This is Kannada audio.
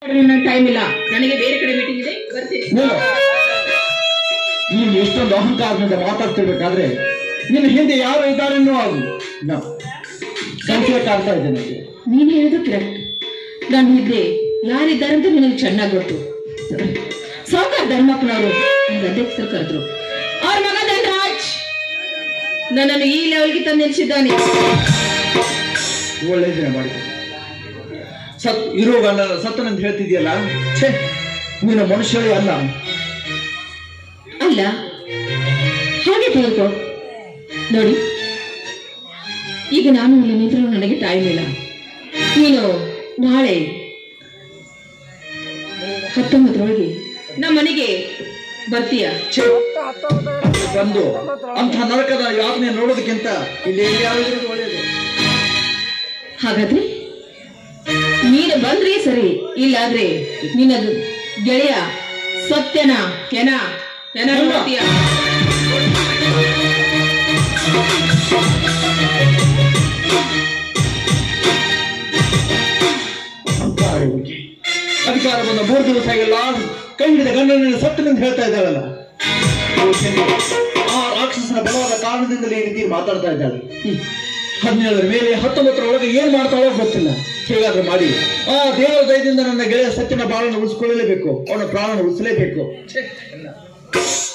ನನ್ನ ಟೈಮ್ ಇಲ್ಲ ನನಗೆ ಬೇರೆ ಕಡೆ ಮೀಟಿಂಗ್ ಇದೆ ಬರ್ತೀನಿ ನೀನು ನೀನು ಎಷ್ಟೊಂದು ಅಹಂಕಾರದಿಂದ ಮಾತಾಡ್ತಿರ್ಬೇಕಾದ್ರೆ ನಿನ್ನ ಹಿಂದೆ ಯಾರು ಇದ್ದಾರೆ ಅನ್ನೋ ನಾವು ಸಂಶಯ ಕಾಡ್ತಾ ಇದೆ ನನಗೆ ನೀನು ಹೇಳೋದು ಕರೆಕ್ಟ್ ನನ್ನ ಹಿಂದೆ ಯಾರಿದ್ದಾರೆ ಅಂತ ನಿನಗೆ ಚೆನ್ನಾಗಿ ಗೊತ್ತು ಸಾವುಕಾರ ಧರ್ಮಪ್ಪನವರು ನನ್ನ ಅಧ್ಯಕ್ಷರು ಕರೆದ್ರು ಅವ್ರ ಮಗ ಧನರಾಜ್ ನನ್ನನ್ನು ಈ ಲೆವೆಲ್ಗೆ ತಂದು ನಿಲ್ಸಿದ್ದಾನೆ ಒಳ್ಳೆಯದನ್ನೇ ಮಾಡಿ ಸತ್ ಇರೋ ಗಂಡ ಸತ್ತನಂತ ಹೇಳ್ತಿದ್ಯಲ್ಲ ಛೇ ನೀನು ಮನುಷ್ಯರೇ ಅಲ್ಲ ಅಲ್ಲ ಹಾಗೆ ತಿಳ್ಕೊ ನೋಡಿ ಈಗ ನಾನು ಇಲ್ಲಿ ನಿಂತರೂ ನನಗೆ ಟೈಮ್ ಇಲ್ಲ ನೀನು ನಾಳೆ ಹತ್ತೊಂಬತ್ತರೊಳಗೆ ನಮ್ಮ ಮನೆಗೆ ಬರ್ತೀಯ ಛೇ ಬಂದು ಅಂಥ ನರಕದ ಯಾತನೆ ನೋಡೋದಕ್ಕಿಂತ ಇಲ್ಲಿ ಎಲ್ಲಿಯಾದ್ರೂ ಒಳ್ಳೆಯದು ಹಾಗಾದ್ರೆ ನೀನು ಬಂದ್ರೆ ಸರಿ ಇಲ್ಲಾದ್ರೆ ನಿನ್ನ ಗೆಳೆಯ ಸತ್ಯನ ಕೆನ ಕೆನ ನೋಡ್ತೀಯ ಅಹಂಕಾರ ಇವಳಿಗೆ. ಅಧಿಕಾರ ಬಂದ ಮೂರು ದಿವಸ ಆಗಿಲ್ಲ ಕೈ ಹಿಡಿದ ಗಂಡನ ಸತ್ತನೆಂದು ಹೇಳ್ತಾ ಇದ್ದಾಳಲ್ಲ ಇವತ್ತಿನ ಆ ರಾಕ್ಷಸನ ಬಲವಾದ ಕಾರಣದಿಂದಲೇ ಈ ರೀತಿ ಮಾತಾಡ್ತಾ ಇದ್ದಾಳೆ ಹದಿನೇಳರ ಮೇಲೆ ಹತ್ತೊಂಬತ್ತರ ಒಳಗೆ ಏನ್ ಮಾಡ್ತಾಳೋ ಗೊತ್ತಿಲ್ಲ ಹೇಗಾದ್ರೂ ಮಾಡಿ ಆ ದೇವರ ದಯದಿಂದ ನನ್ನ ಗೆಳೆಯ ಸತ್ಯನ ಬಾಳನ್ನು ಉಳಿಸ್ಕೊಳ್ಳಲೇಬೇಕು ಅವನ ಪ್ರಾಣ ಉಳಿಸಲೇಬೇಕು ಛೇ, ಇಲ್ಲ.